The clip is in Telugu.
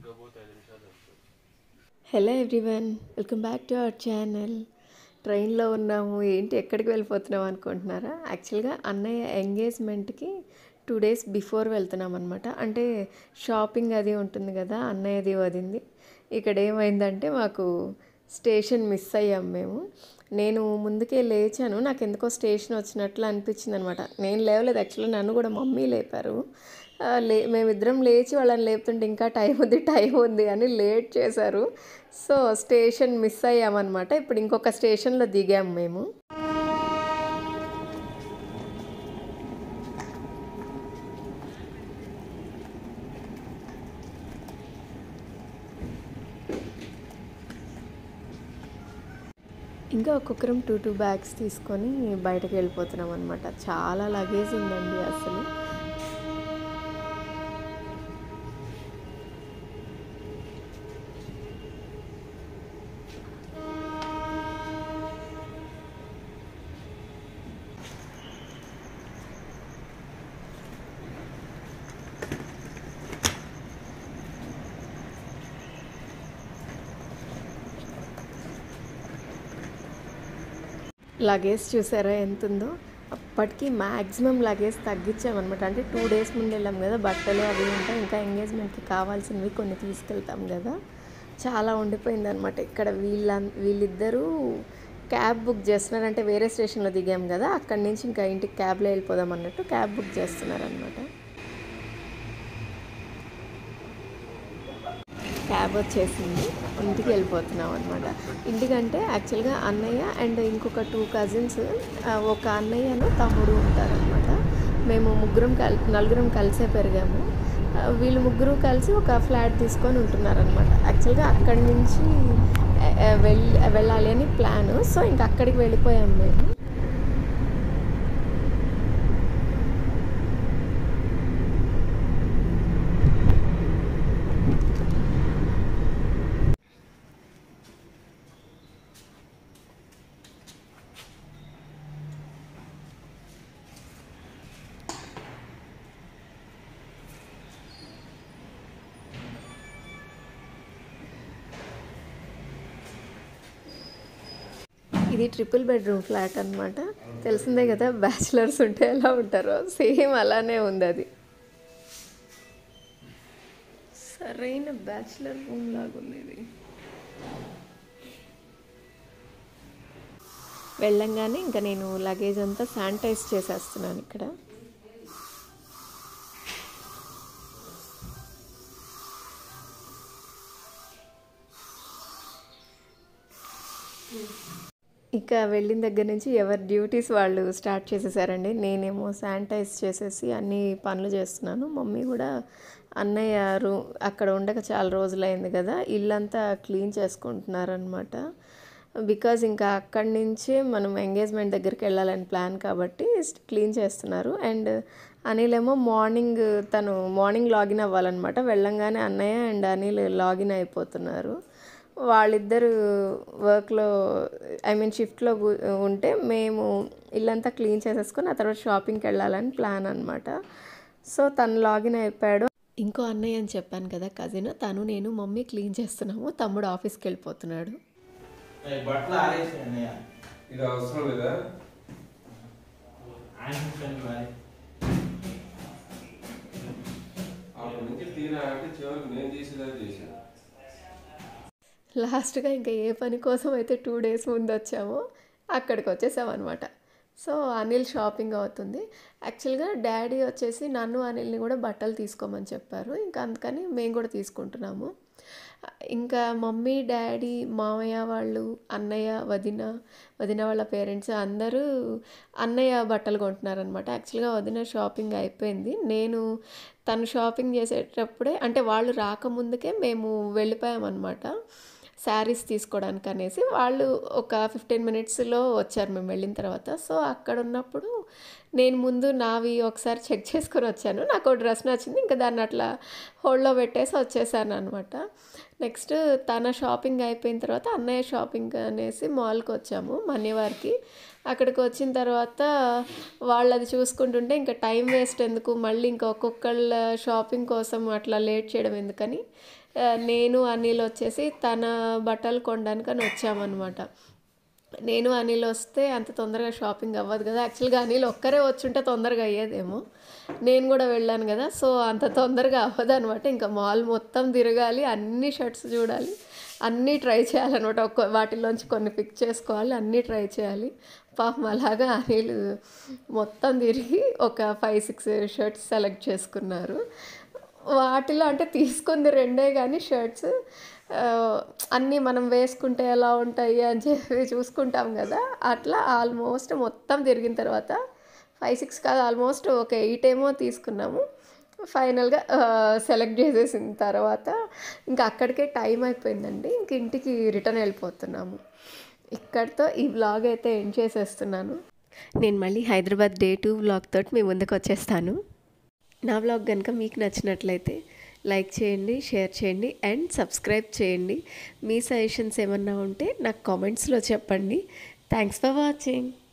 గబోత్ ఐదు నిమిషాలు వస్తుంది hello everyone welcome back to our channel ట్రైన్లో ఉన్నాము ఏంటి ఎక్కడికి వెళ్ళిపోతున్నాం అనుకుంటున్నారా యాక్చువల్గా అన్నయ్య ఎంగేజ్మెంట్కి టూ డేస్ బిఫోర్ వెళ్తున్నాం అనమాట అంటే షాపింగ్ అది ఉంటుంది కదా అన్నయ్యది వదింది ఇక్కడ ఏమైందంటే మాకు స్టేషన్ మిస్ అయ్యాం మేము నేను ముందుకే లేచాను నాకు ఎందుకో స్టేషన్ వచ్చినట్లు అనిపించింది అనమాట నేను లేవలేదు యాక్చువల్లీ నన్ను కూడా మమ్మీ లేపారు ఆ, లే మేమిద్దరం లేచి వాళ్ళని లేపుతుంటే ఇంకా టైం ఉంది టైం ఉంది అని లేట్ చేశారు సో స్టేషన్ మిస్ అయ్యామన్నమాట ఇప్పుడు ఇంకొక స్టేషన్లో దిగాము మేము ఇంకా ఒక్కొక్కరం టూ టూ బ్యాగ్స్ తీసుకొని బయటకు వెళ్ళిపోతున్నాం అనమాట చాలా లగేజ్ ఉందండి అసలు లగేజ్ చూసారా ఎంత ఉందో అప్పటికి మ్యాక్సిమం లగేజ్ తగ్గించామన్నమాట అంటే టూ డేస్ ముందు వెళ్ళాం కదా బట్టలు అవి ఉంటాయి ఇంకా ఎంగేజ్మెంట్కి కావాల్సినవి కొన్ని తీసుకెళ్తాం కదా చాలా ఉండిపోయింది అనమాట ఇక్కడ వీళ్ళ వీళ్ళిద్దరూ క్యాబ్ బుక్ చేస్తున్నారు అంటే వేరే స్టేషన్లో దిగాం కదా అక్కడి నుంచి ఇంకా ఇంటికి క్యాబ్లో వెళ్ళిపోదాం అన్నట్టు క్యాబ్ బుక్ చేస్తున్నారు అనమాట క్యాబ్ వచ్చేసింది ఇంటికి వెళ్ళిపోతున్నాం అనమాట ఇంటికంటే యాక్చువల్గా అన్నయ్య అండ్ ఇంకొక టూ కజిన్స్ ఒక అన్నయ్యను తమ్ముడు ఉంటారనమాట మేము ముగ్గురం కల్ నలుగురం కలిసే పెరిగాము ఆ, వీళ్ళు ముగ్గురు కలిసి ఒక ఫ్లాట్ తీసుకొని ఉంటున్నారనమాట యాక్చువల్గా అక్కడి నుంచి ఆ, ఆ, వెళ్ళి వెళ్ళాలి అని ప్లాన్ సో ఇంకా అక్కడికి వెళ్ళిపోయాం మేము ఇది ట్రిపుల్ బెడ్రూమ్ ఫ్లాట్ అనమాట తెలిసిందే కదా బ్యాచిలర్స్ ఉంటే ఎలా ఉంటారో సేమ్ అలానే ఉంది అది సరైన బ్యాచిలర్ రూమ్ లాగా ఉంది ఇది వెళ్ళంగానే ఇంకా నేను లగేజ్ అంతా శానిటైజ్ చేసేస్తున్నాను ఇక్కడ ఇక వెళ్ళిన దగ్గర నుంచి ఎవరి డ్యూటీస్ వాళ్ళు స్టార్ట్ చేసేసారండి నేనేమో శానిటైజ్ చేసేసి అన్ని పనులు చేస్తున్నాను మమ్మీ కూడా అన్నయ్య రూ అక్కడ ఉండక చాలా రోజులైంది కదా ఇల్లంతా క్లీన్ చేసుకుంటున్నారనమాట బికాజ్ ఇంకా అక్కడి నుంచే మనం ఎంగేజ్మెంట్ దగ్గరికి వెళ్ళాలని ప్లాన్ కాబట్టి క్లీన్ చేస్తున్నారు అండ్ అనిల్ ఏమో మార్నింగ్ తను మార్నింగ్ లాగిన్ అవ్వాలన్నమాట వెళ్ళంగానే అన్నయ్య అండ్ అనిల్ లాగిన్ అయిపోతున్నారు వాళ్ళిద్దరు వర్క్లో ఐ మీన్ షిఫ్ట్లో ఉంటే మేము ఇల్లంతా క్లీన్ చేసేసుకొని ఆ తర్వాత షాపింగ్కి వెళ్ళాలని ప్లాన్ అనమాట సో తను లాగిన్ అయిపోయాడు ఇంకో అన్నయ్య అని చెప్పాను కదా కజిన్ తను నేను మమ్మీ క్లీన్ చేస్తున్నాము తమ్ముడు ఆఫీస్కి వెళ్ళిపోతున్నాడు ఏయ్, బట్టలు ఆరేసి అన్నయ్య ఇది అవసరం లేదా ఆయన చూడండి మరి అప్పటి నుంచి తీరా అంటే చివరికి నేను చేసేదని చేశాను లాస్ట్గా ఇంకా ఏ పని కోసం అయితే టూ డేస్ ముందు వచ్చామో అక్కడికి వచ్చేసామన్నమాట సో అనిల్ షాపింగ్ అవుతుంది యాక్చువల్గా డాడీ వచ్చేసి నన్ను అనిల్ని కూడా బట్టలు తీసుకోమని చెప్పారు ఇంకా అందుకని మేము కూడా తీసుకుంటున్నాము ఇంకా మమ్మీ డాడీ మామయ్య వాళ్ళు అన్నయ్య వదిన వదిన వాళ్ళ పేరెంట్స్ అందరూ అన్నయ్య బట్టలు కొంటున్నారనమాట యాక్చువల్గా వదిన షాపింగ్ అయిపోయింది నేను తను షాపింగ్ చేసేటప్పుడే అంటే వాళ్ళు రాకముందుకే మేము వెళ్ళిపోయామన్నమాట శారీస్ తీసుకోవడానికి అనేసి వాళ్ళు ఒక ఫిఫ్టీన్ మినిట్స్లో వచ్చారు మేము వెళ్ళిన తర్వాత సో అక్కడ ఉన్నప్పుడు నేను ముందు నావి ఒకసారి చెక్ చేసుకొని వచ్చాను నాకు ఒక డ్రెస్ నచ్చింది ఇంకా దాన్ని అట్లా హోల్డ్లో పెట్టేసి వచ్చేసాను అనమాట నెక్స్ట్ తన షాపింగ్ అయిపోయిన తర్వాత అన్నయ్య షాపింగ్ అనేసి మాల్కి వచ్చాము మన్యవారికి అక్కడికి వచ్చిన తర్వాత వాళ్ళది చూసుకుంటుంటే ఇంకా టైం వేస్ట్ ఎందుకు మళ్ళీ ఇంకా ఒక్కొక్కళ్ళ షాపింగ్ కోసం అట్లా లేట్ చేయడం ఎందుకని ఆ, నేను అనిల్ వచ్చేసి తన బట్టలు కొనడానికని వచ్చామన్నమాట నేను అనిల్ వస్తే అంత తొందరగా షాపింగ్ అవ్వదు కదా యాక్చువల్గా అనిల్ ఒక్కరే వచ్చుంటే తొందరగా అయ్యేదేమో నేను కూడా వెళ్ళాను కదా సో అంత తొందరగా అవ్వదు అనమాట ఇంకా మాల్ మొత్తం తిరగాలి అన్ని షర్ట్స్ చూడాలి అన్నీ ట్రై చేయాలన్నమాట ఒక్క వాటిలోంచి కొన్ని పిక్ చేసుకోవాలి అన్నీ ట్రై చేయాలి పాపం అలాగా అనిల్ మొత్తం తిరిగి ఒక ఫైవ్ సిక్స్ షర్ట్స్ సెలెక్ట్ చేసుకున్నారు వాటిలో అంటే తీసుకుంది రెండే కానీ షర్ట్స్ అన్నీ మనం వేసుకుంటే ఎలా ఉంటాయి అని చెప్పి చూసుకుంటాం కదా అట్లా ఆల్మోస్ట్ మొత్తం తిరిగిన తర్వాత ఫైవ్ సిక్స్ కాదు ఆల్మోస్ట్ ఒక ఎయిట్ ఏమో తీసుకున్నాము ఫైనల్గా సెలెక్ట్ చేసేసిన తర్వాత ఇంకా అక్కడికే టైం అయిపోయిందండి ఇంక ఇంటికి రిటర్న్ వెళ్ళిపోతున్నాము ఇక్కడితో ఈ వ్లాగ్ అయితే ఎండ్ చేసేస్తున్నాను నేను మళ్ళీ హైదరాబాద్ డే టూ వ్లాగ్ తోటి మీ ముందుకు వచ్చేస్తాను నా వ్లాగ్ కనుక మీకు నచ్చినట్లయితే లైక్ చేయండి షేర్ చేయండి అండ్ సబ్స్క్రైబ్ చేయండి మీ సజెషన్స్ ఏమన్నా ఉంటే నాకు కామెంట్స్లో చెప్పండి థ్యాంక్స్ ఫర్ వాచింగ్